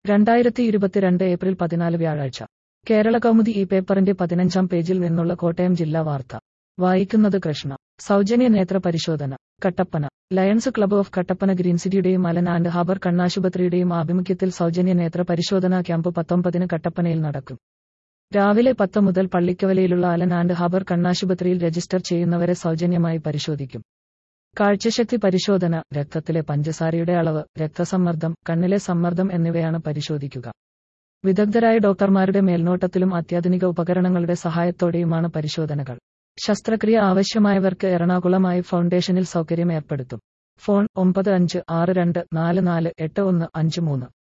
രണ്ടായിരത്തി ഇരുപത്തിരണ്ട് ഏപ്രിൽ പതിനാല് വ്യാഴാഴ്ച കേരള കൗമുദി ഈ പേപ്പറിന്റെ പതിനഞ്ചാം പേജിൽ നിന്നുള്ള കോട്ടയം ജില്ലാ വാർത്ത വായിക്കുന്നത് കൃഷ്ണ സൗജന്യ നേത്ര പരിശോധന Kattappana Lions Club of Kattappana Green സിറ്റിയുടെയും അലൻ ആൻഡ് ഹാബർ കണ്ണാശുപത്രിയുടെയും ആഭിമുഖ്യത്തിൽ സൗജന്യ നേത്ര പരിശോധനാ ക്യാമ്പ് പത്തൊമ്പതിന് കട്ടപ്പനയിൽ നടക്കും രാവിലെ പത്ത് മുതൽ പള്ളിക്കവലയിലുള്ള അലൻ ആൻഡ് ഹാബർ കണ്ണാശുപത്രിയിൽ രജിസ്റ്റർ ചെയ്യുന്നവരെ സൗജന്യമായി പരിശോധിക്കും കാഴ്ചശക്തി പരിശോധന രക്തത്തിലെ പഞ്ചസാരയുടെ അളവ് രക്തസമ്മർദ്ദം കണ്ണിലെ സമ്മർദ്ദം എന്നിവയാണ് പരിശോധിക്കുക വിദഗ്ധരായ ഡോക്ടർമാരുടെ മേൽനോട്ടത്തിലും അത്യാധുനിക ഉപകരണങ്ങളുടെ സഹായത്തോടെയുമാണ് പരിശോധനകൾ ശസ്ത്രക്രിയ ആവശ്യമായവർക്ക് എറണാകുളമായി ഫൗണ്ടേഷനിൽ സൗകര്യം ഏർപ്പെടുത്തും ഫോൺ ഒമ്പത് അഞ്ച് ആറ് രണ്ട് നാല് നാല് എട്ട് ഒന്ന് അഞ്ച് മൂന്ന്